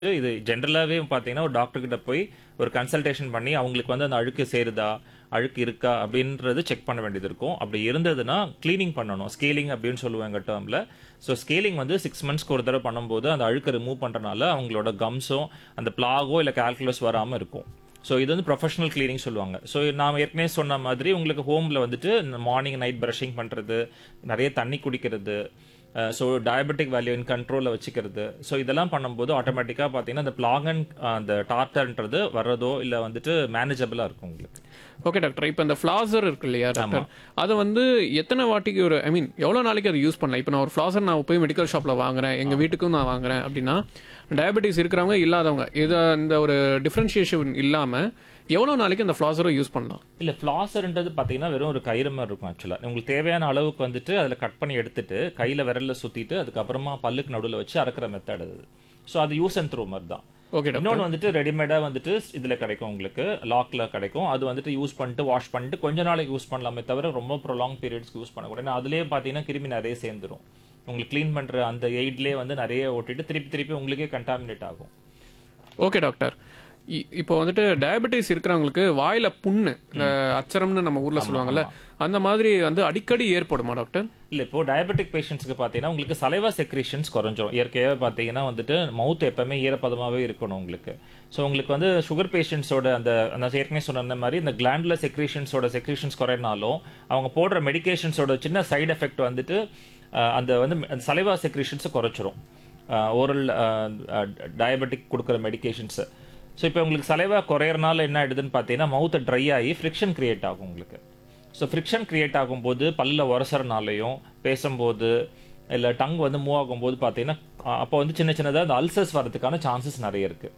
இது ஜென்ரலாவே பார்த்தீங்கன்னா ஒரு டாக்டர் கிட்ட போய் ஒரு கன்சல்டேஷன் பண்ணி அவங்களுக்கு வந்து அந்த அழுக்கு சேருதா அழுக்கு இருக்கா அப்படின்றது செக் பண்ண வேண்டியது இருக்கும் அப்படி இருந்ததுன்னா க்ளீனிங் பண்ணணும் ஸ்கேலிங் அப்படின்னு சொல்லுவாங்க டேர்மில் ஸோ ஸ்கேலிங் வந்து சிக்ஸ் மந்த்ஸ்க்கு ஒரு தடவை பண்ணும்போது அந்த அழுக்கை ரிமூவ் பண்ணுறனால அவங்களோட கம்ஸும் அந்த பிளாகோ இல்லை கால்குலஸ் வராமல் இருக்கும் ஸோ இது வந்து ப்ரொஃபஷனல் க்ளீனிங் சொல்லுவாங்க ஸோ நான் ஏற்கனவே சொன்ன மாதிரி உங்களுக்கு ஹோமில் வந்துட்டு மார்னிங் நைட் ப்ரஷிங் பண்ணுறது நிறைய தண்ணி குடிக்கிறது ஸோ டயபெட்டிக் வேல்யூ இன் கண்ட்ரோலில் வச்சுக்கிறது ஸோ இதெல்லாம் பண்ணும்போது ஆட்டோமேட்டிக்காக பார்த்தீங்கன்னா அந்த பிளாக் அண்ட் அந்த டார்டர்ன்றது வர்றதோ இல்லை வந்துட்டு மேனேஜபிளாக இருக்கும் உங்களுக்கு ஓகே டாக்டர் இப்போ இந்த ஃப்ளாசர் இருக்கு இல்லையா டாக்டர் அதை வந்து எத்தனை வாட்டிக்கு ஒரு ஐ மீன் எவ்வளோ நாளைக்கு அதை யூஸ் பண்ணலாம் இப்போ நான் ஒரு ஃப்ளாசர் நான் போய் மெடிக்கல் ஷாப்பில் வாங்குறேன் எங்கள் வீட்டுக்கும் நான் வாங்குறேன் அப்படின்னா டயபெட்டிஸ் இருக்கிறவங்க இல்லாதவங்க இதை இந்த ஒரு டிஃப்ரென்ஷியேஷன் இல்லாமல் எவ்வளோ நாளைக்கு அந்த ஃப்ளாசரை யூஸ் பண்ணலாம் இல்லை ஃப்ளாஸர்ன்றது பார்த்தீங்கன்னா வெறும் ஒரு கயிறு மாதிரி இருக்கும் ஆக்சுவலாக உங்களுக்கு தேவையான அளவுக்கு வந்துட்டு அதில் கட் பண்ணி எடுத்துட்டு கையில் விரலில் சுற்றிட்டு அதுக்கப்புறமா பல்லுக்கு நடுவில் வச்சு அறக்கிற மெத்தட் அது ஸோ அது யூஸ் அண்ட் த்ரூ மாதிரி தான் ஓகே டாக்டர் இன்னொன்று வந்துட்டு ரெடிமேடாக வந்துட்டு இதில் கிடைக்கும் உங்களுக்கு லாக்ல கிடைக்கும் அது வந்துட்டு யூஸ் பண்ணிட்டு வாஷ் பண்ணிட்டு கொஞ்ச நாளைக்கு யூஸ் பண்ணலாமே தவிர ரொம்ப ப்ரொலாங் பீரியட்ஸ்க்கு யூஸ் பண்ணக்கூடாது ஏன்னா அதுலேயே பார்த்தீங்கன்னா கிருமி நிறைய சேர்ந்துரும் உங்களுக்கு க்ளீன் பண்ணுற அந்த எய்ட்லேயே வந்து நிறைய ஓட்டிட்டு திருப்பி திருப்பி உங்களுக்கே கண்டாமினேட் ஆகும் ஓகே டாக்டர் இ- இப்போ வந்துட்டு டயபெட்டிஸ் இருக்கிறவங்களுக்கு வாயில புண்ணு இந்த அச்சரம்னு நம்ம ஊர்ல சொல்லுவாங்கல்ல அந்த மாதிரி வந்து அடிக்கடி ஏற்படுமா டாக்டர் இல்லை இப்போ டயபெட்டிக் பேஷண்ட்ஸ்க்கு பார்த்தீங்கன்னா உங்களுக்கு சலைவா செக்ரேஷன்ஸ் குறைஞ்சிரும் இயற்கையாக பார்த்தீங்கன்னா வந்துட்டு மவுத் எப்பவுமே ஈரப்பதமாகவே இருக்கணும் உங்களுக்கு ஸோ உங்களுக்கு வந்து சுகர் பேஷண்ட்ஸோட அந்த அந்த ஏற்கனவே சொன்ன மாதிரி இந்த கிளாண்டுல செக்ரேஷன்ஸோட செக்ரேஷன்ஸ் குறையினாலும் அவங்க போடுற மெடிகேஷன்ஸோட சின்ன சைடு எஃபெக்ட் வந்துட்டு அஹ், அந்த வந்து அந்த சலைவா செக்ரேஷன்ஸை குறைச்சிரும் ஓரல் டயபெட்டிக் கொடுக்குற மெடிகேஷன்ஸை ஸோ இப்போ உங்களுக்கு சலைவா குறையறனால என்ன ஆயிடுதுன்னு பார்த்தீங்கன்னா மவுத்தை ட்ரை ஆகி ஃப்ரிக்ஷன் கிரியேட் ஆகும் உங்களுக்கு ஸோ ஃப்ரிக்ஷன் கிரியேட் ஆகும்போது பல்ல உரசறனாலையும் பேசும்போது இல்லை டங் வந்து மூவ் ஆகும்போது பார்த்தீங்கன்னா அப்போ வந்து சின்ன சின்னதாக அந்த அல்சர்ஸ் வரதுக்கான சான்சஸ் நிறைய இருக்குது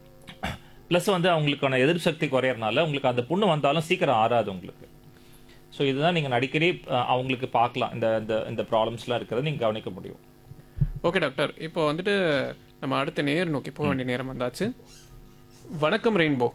ப்ளஸ் வந்து அவங்களுக்கான எதிர்ப்பு சக்தி குறையறனால உங்களுக்கு அந்த புண்ணு வந்தாலும் சீக்கிரம் ஆறாது உங்களுக்கு ஸோ இதுதான் நீங்கள் அடிக்கடி அஹ், அவங்களுக்கு பார்க்கலாம் இந்த இந்த இந்த ப்ராப்ளம்ஸ்லாம் இருக்கிறத நீங்கள் கவனிக்க முடியும் ஓகே டாக்டர் இப்போ வந்துட்டு நம்ம அடுத்த நேர் நோக்கி போக வேண்டிய நேரம் வந்தாச்சு வணக்கம் ரெயின்போ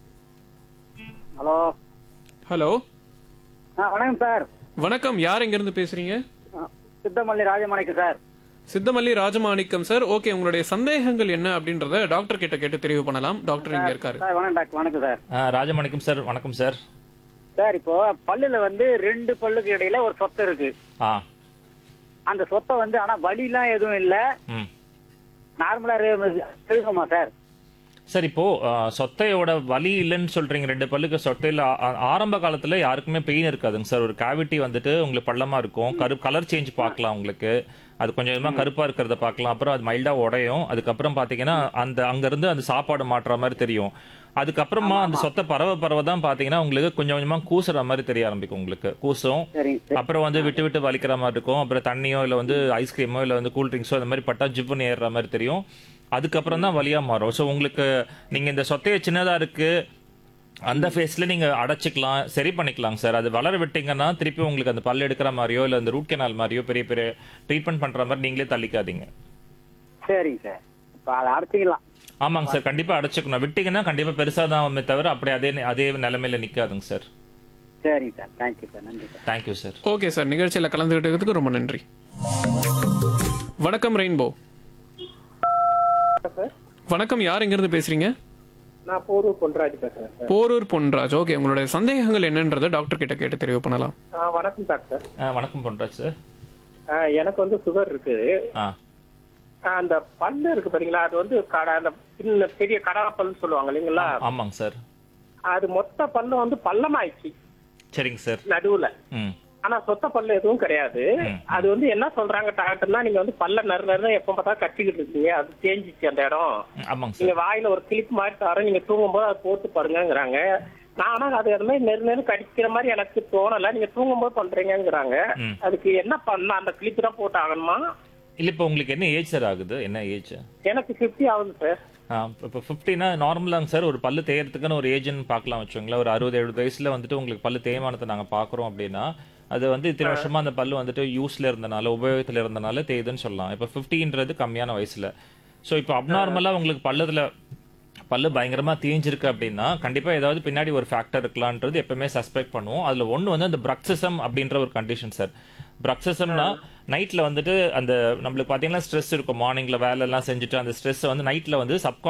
ஹலோ ஹலோ ஆ வணக்கம் சார் வணக்கம் யார் எங்கிருந்து பேசுறீங்க ஆ, Sithamalli Rajamanickam sir Sithamalli Rajamanickam sir okay உங்களுடைய சந்தேகங்கள் என்ன அப்படின்றத டாக்டர் கிட்ட கேட்டு தெரிவு பண்ணலாம் டாக்டர் இங்க இருக்காரு சார் வணக்கம் டாக்டர் வணக்கம் சார் அஹ், ராஜமாணிக்கம் சார் வணக்கம் சார் சார் இப்போ பல்லுல வந்து ரெண்டு பல்லுக்கு இடையில ஒரு சொத்தை இருக்கு ஆ அந்த சொத்தை வந்து ஆனா வலிலாம் எதுவும் இல்ல ம் நார்மலா இருக்குமா சார் சார் இப்போ அஹ், சொத்தையோட வலி இல்லைன்னு சொல்றீங்க ரெண்டு பல்லுக்கு சொத்தையில் ஆரம்ப காலத்துல யாருக்குமே பெயின் இருக்காதுங்க சார் ஒரு கேவிட்டி வந்துட்டு உங்களுக்கு பள்ளமா இருக்கும் கரு கலர் சேஞ்ச் பார்க்கலாம் உங்களுக்கு அது கொஞ்சம் கொஞ்சமா கருப்பா இருக்கிறத பார்க்கலாம் அப்புறம் அது மைல்டா உடையும் அதுக்கப்புறம் பாத்தீங்கன்னா அந்த அங்கிருந்து அந்த சாப்பாடு மாட்டுற மாதிரி தெரியும் அதுக்கப்புறமா அந்த சொத்தை பரவ பரவ தான் பாத்தீங்கன்னா உங்களுக்கு கொஞ்சம் கொஞ்சமா கூசுற மாதிரி தெரிய ஆரம்பிக்கும் உங்களுக்கு கூசும் சரிங்க சார் அப்புறம் வந்து விட்டு விட்டு வலிக்கிற மாதிரி இருக்கும் அப்புறம் தண்ணியோ இல்லை வந்து ஐஸ்கிரீமோ இல்லை வந்து கூல் ட்ரிங்க்ஸோ அந்த மாதிரி பட்டா ஜிப்புன்னு ஏறுற மாதிரி தெரியும் அதுக்கப்புறம் தான் வலியா மாறும் ஸோ உங்களுக்கு நீங்க இந்த சொத்தைய சின்னதா இருக்கு அந்த ஃபேஸ்ல நீங்க அடைச்சிக்கலாம் சரி பண்ணிக்கலாம் சார் அது வளர விட்டீங்கன்னா திருப்பி உங்களுக்கு அந்த பல் எடுக்கிற மாதிரியோ இல்லை அந்த ரூட் கெனால் மாதிரியோ பெரிய பெரிய ட்ரீட்மெண்ட் பண்ற மாதிரி நீங்களே தள்ளிக்காதீங்க சரிங்க சார் இப்போ அதை அடைச்சிக்கலாம் ஆமாங்க சார் கண்டிப்பா அடைச்சிக்கணும் விட்டீங்கன்னா கண்டிப்பா பெருசா தான் தவிர அப்படியே அதே அதே நிலைமையில நிக்காதுங்க சார் சரிங்க சார் தேங்க்யூ சார் நன்றி sir thank you sir okay sir நிகழ்ச்சியில் கலந்துக்கிட்டதுக்கு ரொம்ப நன்றி வணக்கம் ரெயின்போ வணக்கம் யார் எங்கிருந்து பேசுறீங்க நான் போரூர் பொன்ராஜ் பேசுறேன் சார் போரூர் பொன்ராஜ் ஓகே உங்களுடைய சந்தேகங்கள் என்னன்றதை டாக்டர் கிட்ட கேட்டு தெரிவு பண்ணலாம் ஆ, வணக்கம் டாக்டர் வணக்கம் பண்றாச்சு சார் ஆ, எனக்கு வந்து சுகர் இருக்கு ஆ ஆ, அந்த பல்லு இருக்கு பாத்தீங்களா அது வந்து கடை அந்த சின்ன பெரிய கடா பல்லு சொல்லுவாங்க இல்லைங்களா ஆமாங்க சார் அது மொத்த பல்லு வந்து பள்ளமாயிடுச்சு சரிங்க சார் நடுவுல ம் ஆனா சொத்த பல்லு எதுவும் கிடையாது அது வந்து என்ன சொல்றாங்க டாக்டர்னா நீங்க வந்து பல்ல நறு நறு எப்ப பார்த்தா கட்டிக்கிட்டு இருக்கீங்க அது தேஞ்சிச்சு அந்த இடம் ஆமாங்க சார் நீங்க வாயில ஒரு கிளிப் மாதிரி தரோம் நீங்க தூங்கும்போது அதை போட்டு பாருங்கங்கிறாங்க நான் ஆனா அது அது மாதிரி நெரு நெரு கடிக்கிற மாதிரி எனக்கு தோணல நீங்க தூங்கும்போது பண்றீங்கங்கிறாங்க ம். அதுக்கு என்ன பண்ணலாம் அந்த கிளிப் தான் போட்டு ஆகணுமா இல்ல இப்போ உங்களுக்கு என்ன ஏஜ் சார் ஆகுது என்ன ஏஜ் எனக்கு 50 ஆகுது சார் இப்போ ஃபிஃப்டினா நார்மலாங்க சார் ஒரு பல்லு தேயறதுக்குன்னு ஒரு ஏஜ்னு பார்க்கலாம் வச்சுங்களேன் ஒரு அறுபது எழுபது வயசுல வந்துட்டு உங்களுக்கு பல்லு தேய்மானத்தை நாங்க பார்க்குறோம் அப்படின்னா அது வந்து இத்தனை வருஷமா அந்த பல்லு வந்துட்டு யூஸ்ல இருந்தனால உபயோகத்துல இருந்தனால தேயுதுன்னு சொல்லலாம் இப்போ ஃபிஃப்டின்றது கம்மியான வயசுல ஸோ இப்போ அப்நார்மலா உங்களுக்கு பல்லுல பல்லு பயங்கரமா தேஞ்சிருக்கு அப்படின்னா கண்டிப்பா ஏதாவது பின்னாடி ஒரு ஃபேக்டர் இருக்கலான்றது எப்பவுமே சஸ்பெக்ட் பண்ணுவோம் அதுல ஒண்ணு வந்து அந்த பிரக்சிசம் அப்படின்ற ஒரு கண்டிஷன் சார் பிரக்சிசம்னா நைட்டில் வந்துட்டு அந்த நம்மளுக்கு பார்த்தீங்கன்னா ஸ்ட்ரெஸ் இருக்கும் மார்னிங்கில் வேலைலாம் செஞ்சுட்டு அந்த ஸ்ட்ரெஸ்ஸை வந்து நைட்டில் வந்து சப்கான்